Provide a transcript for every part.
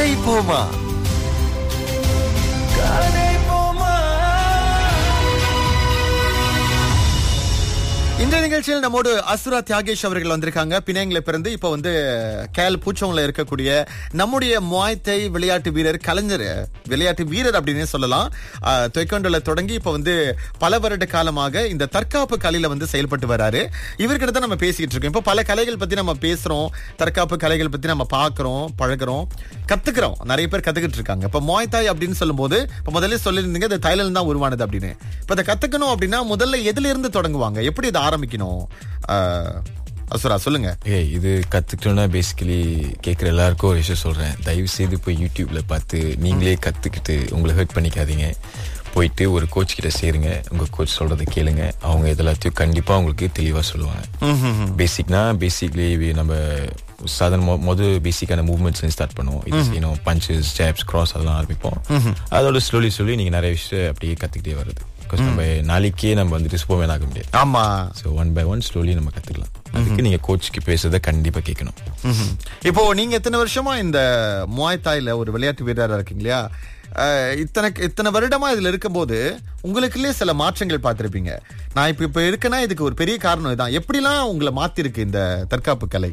கதை போமா கதை போமா இந்த நிகழ்ச்சியில் நம்மோடு அசுரா தியாகேஷ் அவர்கள் வந்திருக்காங்க பிணையங்களை பிறந்து இப்ப வந்து கேல் பூச்சவங்கள இருக்கக்கூடிய நம்முடைய முவாய்த்தை விளையாட்டு வீரர் கலைஞர் விளையாட்டு வீரர் அப்படின்னு சொல்லலாம் தொய்கொண்டல தொடங்கி இப்ப வந்து பல வருட காலமாக இந்த தற்காப்பு கலையில வந்து செயல்பட்டு வராரு இவர்கிட்ட தான் நம்ம பேசிக்கிட்டு இருக்கோம் இப்ப பல கலைகள் பத்தி நம்ம பேசுறோம் தற்காப்பு கலைகள் பத்தி நம்ம பாக்குறோம் பழகுறோம் கத்துக்கிறோம் நிறைய பேர் கத்துக்கிட்டு இருக்காங்க இப்ப மொய்தாய் அப்படின்னு சொல்லும்போது இப்ப முதல்ல சொல்லியிருந்தீங்க இது தைலாந்து தான் உருவானது அப்படின்னு இப்ப இதை கத்துக்கணும் அப்படின்னா முதல்ல எதுல இருந்து தொடங்குவாங்க எப்படி இதை ஆரம்பிக்கணும் ஆஹ், அசுரா சொல்லுங்க ஏய் இது கத்துக்கிட்டோம்னா பேசிக்கலி கேட்குற எல்லாருக்கும் ஒரு விஷயம் சொல்றேன் தயவு செய்து போய் யூடியூப்ல பார்த்து நீங்களே கத்துக்கிட்டு உங்களை ஹர்ட் பண்ணிக்காதீங்க போயிட்டு ஒரு கோச் கிட்ட சேருங்க உங்க கோச் சொல்றதை கேளுங்க அவங்க இதெல்லாத்தையும் கண்டிப்பா உங்களுக்கு தெளிவா சொல்லுவாங்க பேசிக்னா பேசிக்லி நம்ம சாதாரண மொ- மொதல் பேசிக்கான மூவ்மெண்ட்ஸ் ஸ்டார்ட் பண்ணுவோம் இது செய்யணும் பஞ்சஸ் ஜாப்ஸ் கிராஸ் அதெல்லாம் ஆரம்பிப்போம் அதோட ஸ்லோலி சொல்லி நீங்க நிறைய விஷயம் அப்படியே கத்துக்கிட்டே வருது பிகாஸ் நம்ம நாளைக்கே நம்ம வந்துட்டு சூப்பர்மேன் ஆக முடியாது ஆமா so one by one slowly நம்ம கத்துக்கலாம் அதுக்கு நீங்க கோச்சுக்கு பேசுறத கண்டிப்பா கேட்கணும் ம்ஹும். இப்போ நீங்க எத்தனை வருஷமா இந்த முவாய் தாய்ல ஒரு விளையாட்டு வீரரா இருக்கீங்க இல்லையா அஹ், இத்தனை இத்தனை வருடமா இதுல இருக்கும்போது உங்களுக்குள்ளே சில மாற்றங்கள் பார்த்திருப்பீங்க நான் இப்ப இப்ப இருக்கேன்னா இதுக்கு ஒரு பெரிய காரணம் இதான் எப்படிலாம் உங்களை மாத்திருக்கு இந்த தற்காப்பு கலை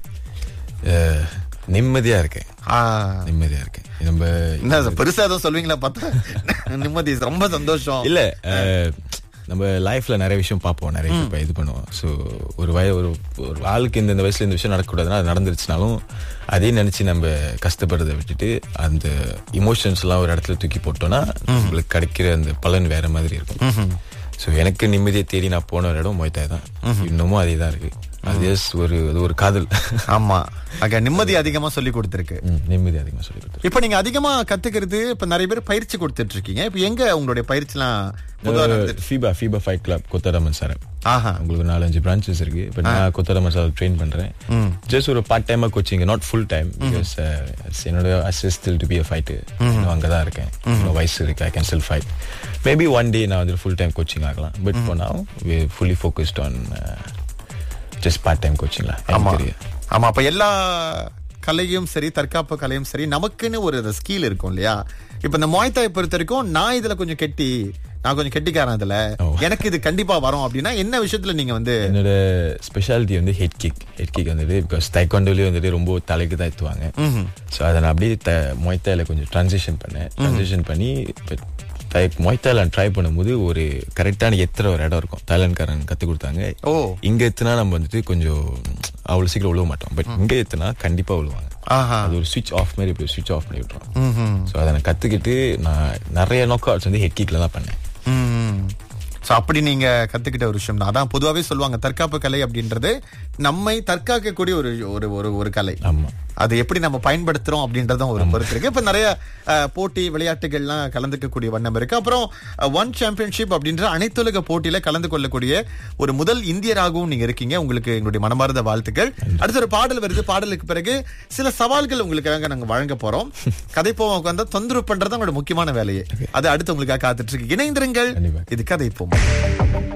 அஹ், நிம்மதியா இருக்கேன் ஆ, நிம்மதியா இருக்கேன் நம்ம என்ன சார், பெருசா எதுவும் சொல்வீங்களா பார்த்தா நிம்மதி ரொம்ப சந்தோஷம் இல்ல அஹ், நம்ம லைஃப்ல நிறைய விஷயம் பார்ப்போம் நிறைய விஷயம் இப்ப இது பண்ணுவோம் ஸோ ஒரு வய ஒரு ஒரு ஆளுக்கு இந்த இந்த வயசுல இந்த விஷயம் நடக்கக்கூடாதுன்னா அது நடந்துருச்சுனாலும் அதே நினைச்சு நம்ம கஷ்டப்படுறதை விட்டுட்டு அந்த இமோஷன்ஸ் எல்லாம் ஒரு இடத்துல தூக்கி போட்டோம்னா உங்களுக்கு கிடைக்கிற அந்த பலன் வேற மாதிரி இருக்கும் ஸோ எனக்கு நிம்மதியை தேடி நான் போன ஒரு இடம் மொய்தாய் தான் இன்னமும் அதே தான் இருக்கு அது just ஒரு அது ஒரு காதல் ஆமா அங்க நிம்மதி அதிகமா சொல்லி கொடுத்திருக்கு ம், நிம்மதி அதிகமா சொல்லி கொடுத்துரு இப்ப நீங்க அதிகமா கத்துக்கிறது இப்ப நிறைய பேர் பயிற்சி கொடுத்துட்டு இருக்கீங்க இப்ப எங்க உங்களுடைய பயிற்சிலாம் பொதுவா நடந்துட்டு- ஃபீபா ஃபீபா ஃபைட் கிளப் கொத்தராமன் சார் ஆஹா உங்களுக்கு நாலஞ்சு பிரான்ச்சஸ் இருக்கு இப்போ நான் கொத்தராமன் சார் ட்ரெயின் பண்றேன் ஜஸ்ட் ஒரு பார்ட் டைமா coaching not full time because என்னோட அசிஸ்டில் டு பி அ ஃபைட்டு அங்கே தான் இருக்கேன் இன்னும் வயசு இருக்கு I can still fight maybe one day நான் வந்து ஃபுல் டைம் கோச்சிங் ஆகலாம் பட் இப்போ நான் fully focused on just part time கோச்சிங்ல ஆமா தெரியும் ஆமா அப்ப எல்லா கலையும் சரி தற்காப்பு கலையும் சரி நமக்குன்னு ஒரு ஸ்கில் இருக்கும் இல்லையா இப்ப இந்த மொய்தாய் பொறுத்த வரைக்கும் நான் இதுல கொஞ்சம் கெட்டி நான் கொஞ்சம் கெட்டிக்காரன் இதுல ஓ. எனக்கு இது கண்டிப்பா வரும் அப்படின்னா என்ன விஷயத்துல நீங்க வந்து என்னோட ஸ்பெஷாலிட்டி வந்து ஹெட் கிக் ஹெட் கிக் வந்துட்டு பிகாஸ் தைக்கொண்டோலயே வந்துட்டு ரொம்ப தலைக்கு தான் எத்துவாங்க ஸோ அதை நான் அப்படியே த மொய்த்தாயில கொஞ்சம் ட்ரான்சிஷன் பண்ணேன் ட்ரான்சிஷன் பண்ணி இப்போ தை மொய்த்தாயில ட்ரை பண்ணும்போது ஒரு கரெக்டான எத்துற ஒரு இடம் இருக்கும் தாய்லாந்துக்காரன் கற்றுக் கொடுத்தாங்க ஓ இங்க எத்துனா நம்ம வந்துட்டு கொஞ்சம் அவ்வளோ சீக்கிரம் விழுவ மாட்டோம் பட் இங்க எத்துனா கண்டிப்பா விழுவாங்க ஆஹா அது ஒரு சுவிட்ச் ஆஃப் மாதிரி இப்படி சுவிட்ச் ஆஃப் பண்ணி விட்டுரும் ம்ஹும். ஸோ அதை நான் கத்துக்கிட்டு நான் நிறைய நோக் அவுட்ஸ் வந்து ஹெட் கிக்ல தான் பண்ணேன் ம். சோ அப்படி நீங்க கத்துக்கிட்ட ஒரு விஷயம் தான் அதான் பொதுவாவே சொல்லுவாங்க தற்காப்பு கலை அப்படின்றது நம்மை தற்காக்கக்கூடிய ஒரு ஒரு ஒரு ஒரு கலை ஆமா அது எப்படி நம்ம பயன்படுத்துறோம் அப்படின்றதும் ஒரு பொறுத்து இருக்கு இப்ப நிறைய அஹ், போட்டி விளையாட்டுகள்லாம் கலந்துக்கக்கூடிய வண்ணம் இருக்கு அப்புறம் ஒன் சாம்பியன்ஷிப் அப்படின்ற அனைத்துலக போட்டியில கலந்து கொள்ளக்கூடிய ஒரு முதல் இந்தியராகவும் நீங்க இருக்கீங்க உங்களுக்கு எங்களுடைய மனமார்ந்த வாழ்த்துக்கள் அடுத்த ஒரு பாடல் வருது பாடலுக்கு பிறகு சில சவால்கள் உங்களுக்காக நாங்க வழங்க போறோம் கதை போவோம் உட்கார்ந்தா தொந்தரவு பண்றது உங்களோட முக்கியமான வேலையே அது அடுத்து உங்களுக்காக காத்துட்டு இருக்கு இணைந்திருங்கள் கண்டிப்பா. இது கதை போவோம்